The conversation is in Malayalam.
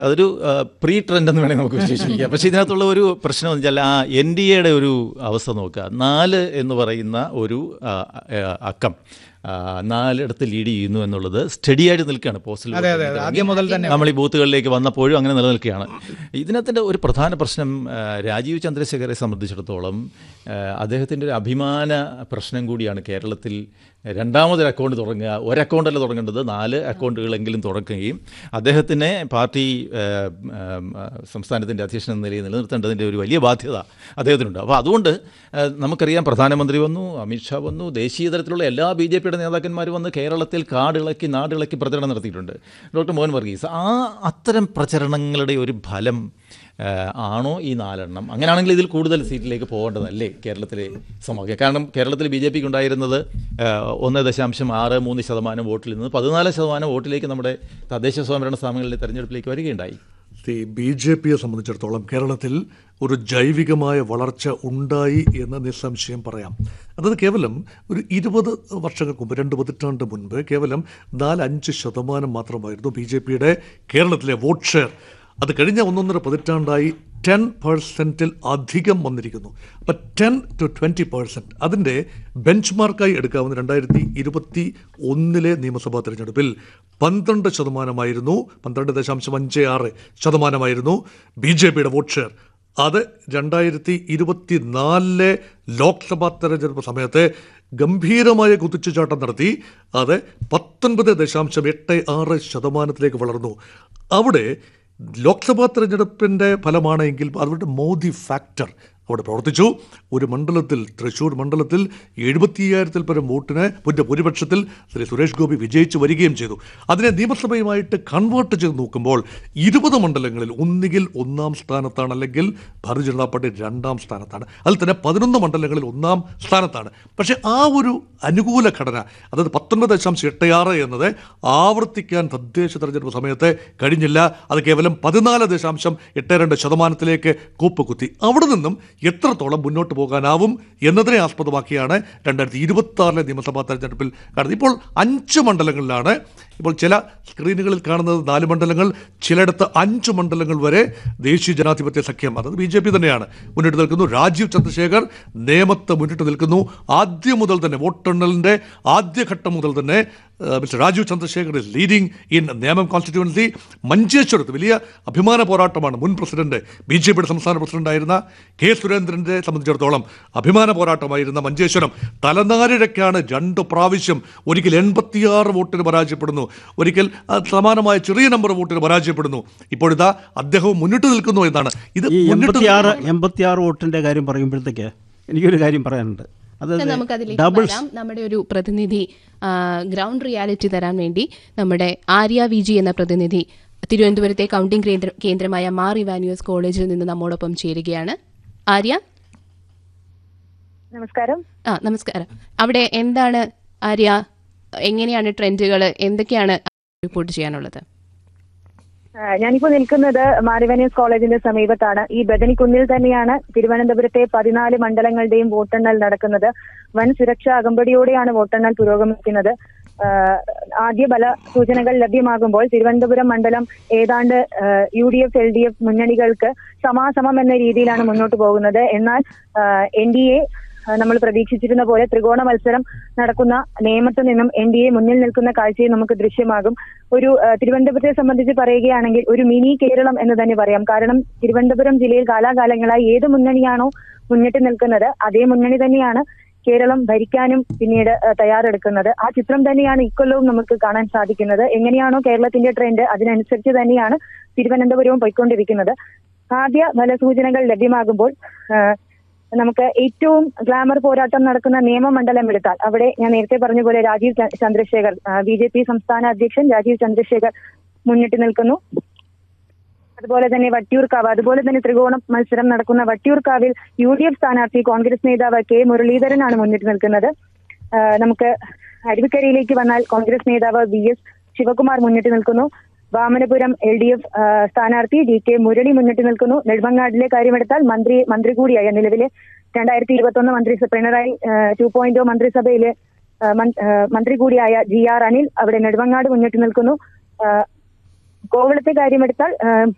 അതൊരു പ്രീ ട്രെൻഡ് എന്ന് വേണമെങ്കിൽ നമുക്ക് വിശേഷിപ്പിക്കാം പക്ഷേ ഇതിനകത്തുള്ള ഒരു പ്രശ്നം എന്ന് വെച്ചാൽ ആ എൻ ഡി എയുടെ ഒരു അവസ്ഥ നോക്കുക നാല് എന്ന് പറയുന്ന ഒരു ആ, ആ, അക്കം ആ, നാലിടത്ത് ലീഡ് ചെയ്യുന്നു എന്നുള്ളത് സ്റ്റഡി ആയിട്ട് നിൽക്കുകയാണ് പോസ്റ്റൽ അതെ അതെ അതെ. ആദ്യം മുതൽ തന്നെ നമ്മൾ ഈ ബൂത്തുകളിലേക്ക് വന്നപ്പോഴും അങ്ങനെ നിലനിൽക്കുകയാണ് ഇതിനകത്തിൻ്റെ ഒരു പ്രധാന പ്രശ്നം ആ, രാജീവ് ചന്ദ്രശേഖരെ സംബന്ധിച്ചിടത്തോളം ആ, അദ്ദേഹത്തിൻ്റെ ഒരു അഭിമാന പ്രശ്നം കൂടിയാണ് കേരളത്തിൽ രണ്ടാമതൊരു അക്കൗണ്ട് തുടങ്ങുക ഒരു അക്കൗണ്ടല്ല തുടങ്ങേണ്ടത് നാല് അക്കൗണ്ടുകളെങ്കിലും തുറക്കുകയും അദ്ദേഹത്തിനെ പാർട്ടി ആ, ആ, സംസ്ഥാനത്തിൻ്റെ അധ്യക്ഷൻ എന്ന നിലയിൽ നിലനിർത്തേണ്ടതിൻ്റെ ഒരു വലിയ ബാധ്യത അദ്ദേഹത്തിനുണ്ട് അപ്പോൾ അതുകൊണ്ട് ആ, നമുക്കറിയാം പ്രധാനമന്ത്രി വന്നു അമിത്ഷാ വന്നു ദേശീയ തലത്തിലുള്ള എല്ലാ ബി ജെ പിയുടെ നേതാക്കന്മാർ വന്ന് കേരളത്തിൽ കാടിളക്കി നാടിളക്കി പ്രചരണം നടത്തിയിട്ടുണ്ട് ഡോക്ടർ മോഹൻ വർഗീസ് ആ അത്തരം പ്രചരണങ്ങളുടെ ഒരു ഫലം ആ, ആണോ ഈ നാലെണ്ണം അങ്ങനെയാണെങ്കിൽ ഇതിൽ കൂടുതൽ സീറ്റിലേക്ക് പോകേണ്ടതല്ലേ കേരളത്തിലെ സമവാക്യം കാരണം കേരളത്തിൽ ബി ജെ പിക്ക് ഉണ്ടായിരുന്നത് ആ, ഒന്ന് ദശാംശം ആറ് മൂന്ന് ശതമാനം വോട്ടിൽ നിന്ന് പതിനാല് ശതമാനം വോട്ടിലേക്ക് നമ്മുടെ തദ്ദേശ സ്വയംഭരണ സ്ഥാപനങ്ങളിലെ തെരഞ്ഞെടുപ്പിലേക്ക് വരികയുണ്ടായി ഈ ബി ജെ പിയെ സംബന്ധിച്ചിടത്തോളം കേരളത്തിൽ ഒരു ജൈവികമായ വളർച്ച ഉണ്ടായി എന്ന് നിസ്സംശയം പറയാം അതായത് കേവലം ഒരു ഇരുപത് വർഷങ്ങൾക്ക് മുമ്പ് രണ്ട് പതിറ്റാണ്ട് മുൻപ് കേവലം നാലഞ്ച് ശതമാനം മാത്രമായിരുന്നു ബി ജെ പിയുടെ കേരളത്തിലെ വോട്ട് ഷെയർ അത് കഴിഞ്ഞ ഒന്നൊന്നര പതിറ്റാണ്ടായി ടെൻ പെർസെൻറ്റിൽ അധികം വന്നിരിക്കുന്നു അപ്പം ടെൻ ടു ട്വൻറ്റി പെർസെൻറ്റ് അതിൻ്റെ ബെഞ്ച് മാർക്കായി എടുക്കാവുന്ന രണ്ടായിരത്തി ഇരുപത്തി ഒന്നിലെ നിയമസഭാ തെരഞ്ഞെടുപ്പിൽ പന്ത്രണ്ട് ശതമാനമായിരുന്നു പന്ത്രണ്ട് ദശാംശം അഞ്ച് ആറ് ശതമാനമായിരുന്നു ബി ജെ പിയുടെ വോട്ട് ഷെയർ അത് രണ്ടായിരത്തി ഇരുപത്തി നാലിലെ ലോക്സഭാ തെരഞ്ഞെടുപ്പ് സമയത്ത് ഗംഭീരമായ കുതിച്ചുചാട്ടം നടത്തി അത് പത്തൊൻപത് ദശാംശം എട്ട് ആറ് ശതമാനത്തിലേക്ക് വളർന്നു അവിടെ ലോക്സഭാ തെരഞ്ഞെടുപ്പിൻ്റെ ഫലമാണ് എങ്കിൽ അവരുടെ മോദി ഫാക്ടർ അവിടെ പ്രവർത്തിച്ചു ഒരു മണ്ഡലത്തിൽ തൃശ്ശൂർ മണ്ഡലത്തിൽ എഴുപത്തി അയ്യായിരത്തിൽ പരം വോട്ടിന് പുതിയ ഭൂരിപക്ഷത്തിൽ ശ്രീ സുരേഷ് ഗോപി വിജയിച്ചു വരികയും ചെയ്തു അതിനെ നിയമസഭയുമായിട്ട് കൺവേർട്ട് ചെയ്ത് നോക്കുമ്പോൾ ഇരുപത് മണ്ഡലങ്ങളിൽ ഒന്നുകിൽ ഒന്നാം സ്ഥാനത്താണ് അല്ലെങ്കിൽ ഭാരതീയ ജനതാ പാർട്ടി രണ്ടാം സ്ഥാനത്താണ് അതിൽ തന്നെ പതിനൊന്ന് മണ്ഡലങ്ങളിൽ ഒന്നാം സ്ഥാനത്താണ് പക്ഷേ ആ ഒരു അനുകൂല ഘടന അതായത് പത്തൊൻപത് ദശാംശം എട്ട് ആറ് എന്നത് ആവർത്തിക്കാൻ തദ്ദേശ തെരഞ്ഞെടുപ്പ് സമയത്ത് കഴിഞ്ഞില്ല അത് കേവലം പതിനാല് ദശാംശം എട്ട് രണ്ട് ശതമാനത്തിലേക്ക് കൂപ്പുകുത്തി അവിടെ നിന്നും എത്രത്തോളം മുന്നോട്ട് പോകാനാവും എന്നതിനെ ആസ്പദമാക്കിയാണ് രണ്ടായിരത്തി ഇരുപത്തി ആറിലെ നിയമസഭാ തെരഞ്ഞെടുപ്പിൽ കാണുന്നത് ഇപ്പോൾ അഞ്ച് മണ്ഡലങ്ങളിലാണ് ഇപ്പോൾ ചില സ്ക്രീനുകളിൽ കാണുന്നത് നാല് മണ്ഡലങ്ങൾ ചിലയിടത്ത് അഞ്ച് മണ്ഡലങ്ങൾ വരെ ദേശീയ ജനാധിപത്യ സഖ്യം അതായത് ബി ജെ പി തന്നെയാണ് മുന്നിട്ട് നിൽക്കുന്നു രാജീവ് ചന്ദ്രശേഖർ നേമത്ത് മുന്നിട്ട് നിൽക്കുന്നു ആദ്യം മുതൽ തന്നെ വോട്ടെണ്ണലിൻ്റെ ആദ്യഘട്ടം മുതൽ തന്നെ uh, Mr Rajeev Chandrasekhar is leading in Nemom constituency മഞ്ചേശ്വരത്ത് വലിയ അഭിമാന പോരാട്ടമാണ് മുൻ പ്രസിഡന്റ് ബി ജെ പിയുടെ സംസ്ഥാന പ്രസിഡന്റായിരുന്ന കെ സുരേന്ദ്രനെ സംബന്ധിച്ചിടത്തോളം അഭിമാന പോരാട്ടമായിരുന്ന മഞ്ചേശ്വരം തലനാരിഴയ്ക്കാണ് രണ്ട് പ്രാവശ്യം ഒരിക്കൽ എൺപത്തിയാറ് വോട്ടിന് പരാജയപ്പെടുന്നു ഒരിക്കൽ ആ, സമാനമായ ചെറിയ നമ്പർ വോട്ടിന് പരാജയപ്പെടുന്നു ഇപ്പോഴിതാ അദ്ദേഹവും മുന്നിട്ട് നിൽക്കുന്നു എന്നാണ് ഇത് ഈ മുന്നിട്ട് എൺപത്തിയാറ് എൺപത്തിയാറ് വോട്ടിന്റെ കാര്യം പറയുമ്പോഴത്തേക്ക് എനിക്കൊരു കാര്യം പറയാനുണ്ട് അത് നമുക്കതിലേക്ക് ഡബിൾ വരാം നമ്മുടെ ഒരു പ്രതിനിധി ആ, ഗ്രൗണ്ട് റിയാലിറ്റി തരാൻ വേണ്ടി നമ്മുടെ ആര്യ വി ജി എന്ന പ്രതിനിധി തിരുവനന്തപുരത്തെ കൗണ്ടിംഗ് കേന്ദ്ര കേന്ദ്രമായ മാർ ഇവാനിയോസ് കോളേജിൽ നിന്ന് നമ്മോടൊപ്പം ചേരുകയാണ് ആര്യ നമസ്കാരം ആ നമസ്കാരം അവിടെ എന്താണ് ആര്യ എങ്ങനെയാണ് ട്രെൻഡുകൾ എന്തൊക്കെയാണ് റിപ്പോർട്ട് ചെയ്യാനുള്ളത് ആ, ഞാനിപ്പോ നിൽക്കുന്നത് മാരിവനീസ് കോളേജിന്റെ സമീപത്താണ് ഈ ബദനിക്കുന്നിൽ തന്നെയാണ് തിരുവനന്തപുരത്തെ പതിനാല് മണ്ഡലങ്ങളുടെയും വോട്ടെണ്ണൽ നടക്കുന്നത് വൻ സുരക്ഷാ അകമ്പടിയോടെയാണ് വോട്ടെണ്ണൽ പുരോഗമിക്കുന്നത് ആ, ആദ്യ ബല സൂചനകൾ ലഭ്യമാകുമ്പോൾ തിരുവനന്തപുരം മണ്ഡലം ഏതാണ്ട് U D F L D F മുന്നണികൾക്ക് സമാസമം എന്ന രീതിയിലാണ് മുന്നോട്ട് പോകുന്നത് എന്നാൽ എൻ ഡി എ നമ്മൾ പ്രതീക്ഷിച്ചിരുന്ന പോലെ ത്രികോണ മത്സരം നടക്കുന്ന നേമത്ത് നിന്നും എൻ ഡി എ മുന്നിൽ നിൽക്കുന്ന കാഴ്ചയും നമുക്ക് ദൃശ്യമാകും ഒരു ആ, തിരുവനന്തപുരത്തെ സംബന്ധിച്ച് പറയുകയാണെങ്കിൽ ഒരു മിനി കേരളം എന്ന് തന്നെ പറയാം കാരണം തിരുവനന്തപുരം ജില്ലയിൽ കാലാകാലങ്ങളായി ഏത് മുന്നണിയാണോ മുന്നിട്ട് നിൽക്കുന്നത് അതേ മുന്നണി തന്നെയാണ് കേരളം ഭരിക്കാനും പിന്നീട് ആ, തയ്യാറെടുക്കുന്നത് ആ ചിത്രം തന്നെയാണ് ഇക്കൊല്ലവും നമുക്ക് കാണാൻ സാധിക്കുന്നത് എങ്ങനെയാണോ കേരളത്തിന്റെ ട്രെൻഡ് അതിനനുസരിച്ച് തന്നെയാണ് തിരുവനന്തപുരവും പോയിക്കൊണ്ടിരിക്കുന്നത് ആദ്യ ഫലസൂചനകൾ ലഭ്യമാകുമ്പോൾ ആ, നമുക്ക് ഏറ്റവും ഗ്ലാമർ പോരാട്ടം നടക്കുന്ന നിയമമണ്ഡലം എടുത്താൽ അവിടെ ഞാൻ നേരത്തെ പറഞ്ഞ പോലെ രാജീവ് ച- ചന്ദ്രശേഖർ ബി ജെ പി സംസ്ഥാന അധ്യക്ഷൻ രാജീവ് ചന്ദ്രശേഖർ മുന്നിട്ട് നിൽക്കുന്നു അതുപോലെ തന്നെ വട്ടിയൂർക്കാവ് അതുപോലെ തന്നെ ത്രികോണ മത്സരം നടക്കുന്ന വട്ടിയൂർക്കാവിൽ യു ഡി എഫ് സ്ഥാനാർത്ഥി കോൺഗ്രസ് നേതാവ് കെ മുരളീധരനാണ് മുന്നിട്ട് നിൽക്കുന്നത് ആ, നമുക്ക് അരുവിക്കരയിലേക്ക് വന്നാൽ കോൺഗ്രസ് നേതാവ് വി എസ് ശിവകുമാർ മുന്നിട്ട് നിൽക്കുന്നു വാമനപുരം എൽ ഡി എഫ് സ്ഥാനാർത്ഥി ഡി കെ മുരളി മുന്നിട്ട് നിൽക്കുന്നു നെടുമങ്ങാടിലെ കാര്യമെടുത്താൽ മന്ത്രി മന്ത്രി കൂടിയായ നിലവിലെ രണ്ടായിരത്തി ഇരുപത്തൊന്ന് മന്ത്രിസഭ പിണറായി ടു പോയിന്റ് മന്ത്രിസഭയിലെ ആ, മൻ- ആ, മന്ത്രി കൂടിയായ ജി ആർ അനിൽ അവിടെ നെടുമങ്ങാട് മുന്നിട്ട് നിൽക്കുന്നു ആ, കോവളത്തെ കാര്യമെടുത്താൽ ആ,